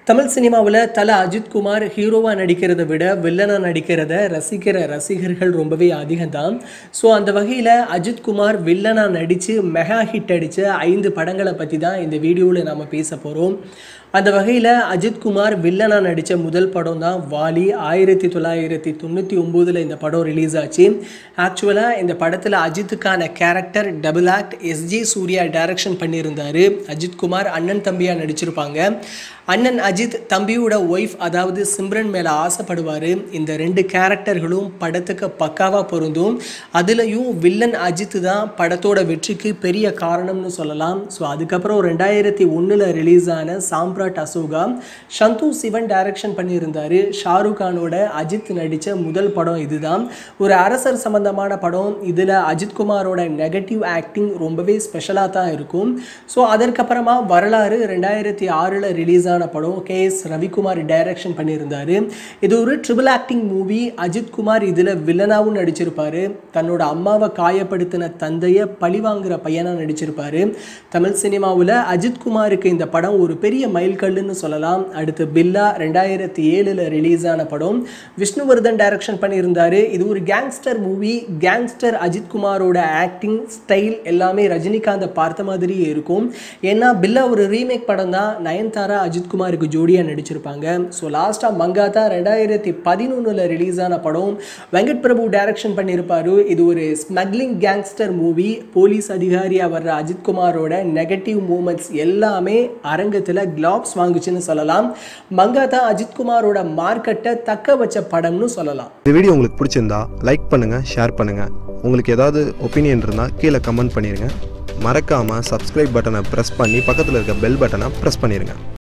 தமிழ் சினிமாவில் தல அஜித் குமார் ஹீரோவாக நடிக்கிறத விட வில்லனாக நடிக்கிறத ரசிக்கிற ரசிகர்கள் ரொம்பவே அதிகம்தான் ஸோ அந்த வகையில் அஜித் குமார் வில்லனாக நடித்து மெகா ஹிட் அடித்த ஐந்து படங்களை பற்றி தான் இந்த வீடியோவில் நாம் பேச போகிறோம் அந்த வகையில் அஜித் குமார் வில்லனாக நடித்த முதல் படம் தான் வாலி ஆயிரத்தி தொள்ளாயிரத்தி தொண்ணூற்றி ஒம்போதில் இந்த படம் ரிலீஸ் ஆச்சு ஆக்சுவலாக இந்த படத்தில் அஜித்துக்கான character double act S J Suryah direction பண்ணியிருந்தார் அஜித் குமார் அண்ணன் தம்பியாக நடிச்சிருப்பாங்க அண்ணன் அஜித் தம்பியோட ஒய்ஃப் அதாவது சிம்ரன் மேலே ஆசைப்படுவார் இந்த ரெண்டு கேரக்டர்களும் படத்துக்கு பக்காவாக பொருந்தும் அதுலேயும் வில்லன் அஜித் தான் படத்தோட வெற்றிக்கு பெரிய காரணம்னு சொல்லலாம் ஸோ அதுக்கப்புறம் ரெண்டாயிரத்தி ஒன்றில் ரிலீஸ் ஆன சாம்ராட் அசோகா சந்து சிவன் டைரக்ஷன் பண்ணியிருந்தார் ஷாருக் கானோட அஜித் நடித்த முதல் படம் இதுதான் ஒரு அரசர் சம்பந்தமான படம் இதில் அஜித் குமாரோட நெகட்டிவ் ஆக்டிங் ரொம்பவே ஸ்பெஷலாக தான் இருக்கும் ஸோ அதற்கப்புறமா வரலாறு ரெண்டாயிரத்தி ஆறில் ரிலீஸ் ஆன படம் கே எஸ் ரவிக்குமார் டைரக்ஷன் பண்ணியிருந்தார் இது ஒரு triple acting movie Ajith Kumar இதில் வில்லனாகவும் நடிச்சிருப்பார் தன்னோட அம்மாவை காயப்படுத்தின தந்தையை பழிவாங்குற பையனாக நடிச்சிருப்பார் தமிழ் சினிமாவில் அஜித் குமாருக்கு இந்த படம் ஒரு பெரிய மைல்கல்லுன்னு சொல்லலாம் அடுத்து பில்லா ரெண்டாயிரத்தி ஏழில் ரிலீஸ் ஆன படம் விஷ்ணுவர்தன் டைரக்ஷன் பண்ணியிருந்தார் இது ஒரு கேங்ஸ்டர் மூவி கேங்ஸ்டர் அஜித் குமாரோட ஆக்டிங் ஸ்டைல் எல்லாமே ரஜினிகாந்தை பார்த்த மாதிரியே இருக்கும் ஏன்னா பில்லா ஒரு ரீமேக் படம் தான் நயன்தாரா அஜித் குமாருக்கு ஜோடியாக நடிச்சிருப்பாங்க ஸோ லாஸ்ட்டாக மங்காத்தா ரெண்டாயிரத்தி பதினொன்றில் ரிலீஸ் ஆன படம் வெங்கட் பிரபு டைரக்ஷன் பண்ணியிருப்பார் இது ஒரு ஸ்மக்லிங் கேங்ஸ்டர் மூவி போலீஸ் அதிகாரியாக வர்ற அஜித் குமாரோட நெகட்டிவ் மூமெண்ட்ஸ் எல்லாமே அரங்கத்தில் கிளாப்ஸ் வாங்குச்சுன்னு சொல்லலாம் மங்காத்தா அஜித் குமாரோட மார்க்கெட்டை தக்க வச்ச படம்னு சொல்லலாம் இந்த வீடியோ உங்களுக்கு பிடிச்சிருந்தா லைக் பண்ணுங்கள் ஷேர் பண்ணுங்கள் உங்களுக்கு ஏதாவது ஒப்பீனியன் இருந்தால் கீழே கமெண்ட் பண்ணிடுங்க மறக்காமல் சப்ஸ்கிரைப் பட்டனை ப்ரெஸ் பண்ணி பக்கத்தில் இருக்க பெல் பட்டனை ப்ரெஸ் பண்ணிடுங்க